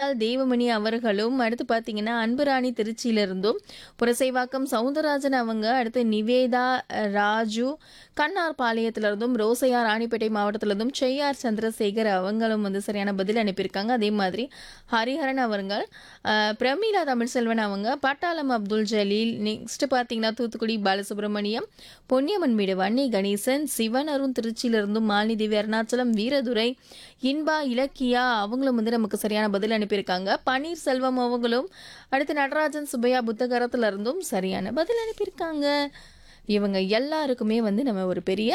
காரைக்கால் தேவமணி அவர்களும் அடுத்து பார்த்தீங்கன்னா அன்புராணி திருச்சியிலிருந்தும் புரசைவாக்கம் சவுந்தரராஜன் அவங்க அடுத்து நிவேதா அஹ், ராஜு கண்ணார் பாளையத்திலிருந்தும் ரோசையா ராணிப்பேட்டை மாவட்டத்திலிருந்தும் செய்யார் சந்திரசேகர் அவங்களும் வந்து சரியான பதில் அனுப்பியிருக்காங்க அதே மாதிரி ஹரிஹரன் அவர்கள் அஹ், பிரமீளா தமிழ்செல்வன் அவங்க பட்டாளம் அப்துல் ஜலீல் நெக்ஸ்ட் பார்த்தீங்கன்னா தூத்துக்குடி பாலசுப்ரமணியம் பொன்னியம்மன் வீடு வன்னி கணேசன் சிவன் அருண் திருச்சியிலிருந்தும் மாலினி தேவி அருணாச்சலம் வீரதுரை இன்பா இலக்கியா அவங்களும் வந்து நமக்கு சரியான பதில் அனுப்பியிருக்காங்க பன்னீர்செல்வம் அவங்களும் அடுத்து நடராஜன் சுப்பையா புத்தகரத்துல இருந்தும் சரியான பதில் அனுப்பியிருக்காங்க இவங்க எல்லாருக்குமே வந்து நம்ம ஒரு பெரிய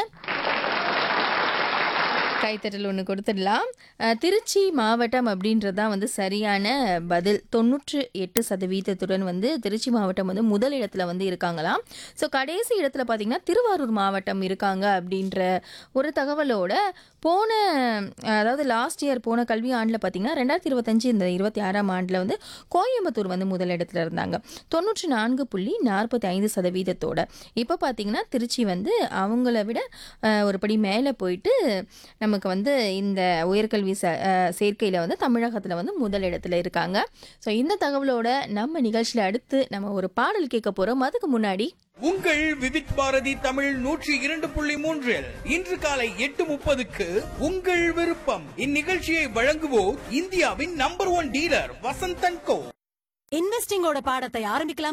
கைத்தட்டல் ஒன்று கொடுத்துடலாம் அஹ், திருச்சி மாவட்டம் அப்படின்றது தான் வந்து சரியான பதில் தொண்ணூற்று எட்டு சதவீதத்துடன் வந்து திருச்சி மாவட்டம் வந்து முதல் இடத்துல வந்து இருக்காங்களாம் ஸோ கடைசி இடத்துல பார்த்தீங்கன்னா திருவாரூர் மாவட்டம் இருக்காங்க அப்படின்ற ஒரு தகவலோட போன அதாவது லாஸ்ட் இயர் போன கல்வி ஆண்டில் பார்த்தீங்கன்னா ரெண்டாயிரத்தி இருபத்தஞ்சு இந்த இருபத்தி ஆறாம் ஆண்டில் வந்து கோயம்புத்தூர் வந்து முதல் இடத்துல இருந்தாங்க தொண்ணூற்றி நான்கு புள்ளி நாற்பத்தி ஐந்து சதவீதத்தோட இப்போ பார்த்தீங்கன்னா திருச்சி வந்து அவங்கள விட அஹ், ஒரு படி மேலே போயிட்டு நமக்கு வந்து இந்த உயர்கல்வி ச சேர்க்கையில் வந்து தமிழகத்தில் வந்து முதல் இடத்துல இருக்காங்க ஸோ இந்த தகவலோட நம்ம நிகழ்ச்சியில் அடுத்து நம்ம ஒரு பாடல் கேட்க போகிறோம் அதுக்கு முன்னாடி உங்கள் விவித் பாரதி தமிழ் நூற்றி இரண்டு புள்ளி மூன்றில் இன்று காலை எட்டு முப்பதுக்கு உங்கள் விருப்பம் இந்நிகழ்ச்சியை வழங்குவோர் இந்தியாவின் number one dealer Vasanthan co இன்வெஸ்டிங்கோட பாடத்தை ஆரம்பிக்கலாம்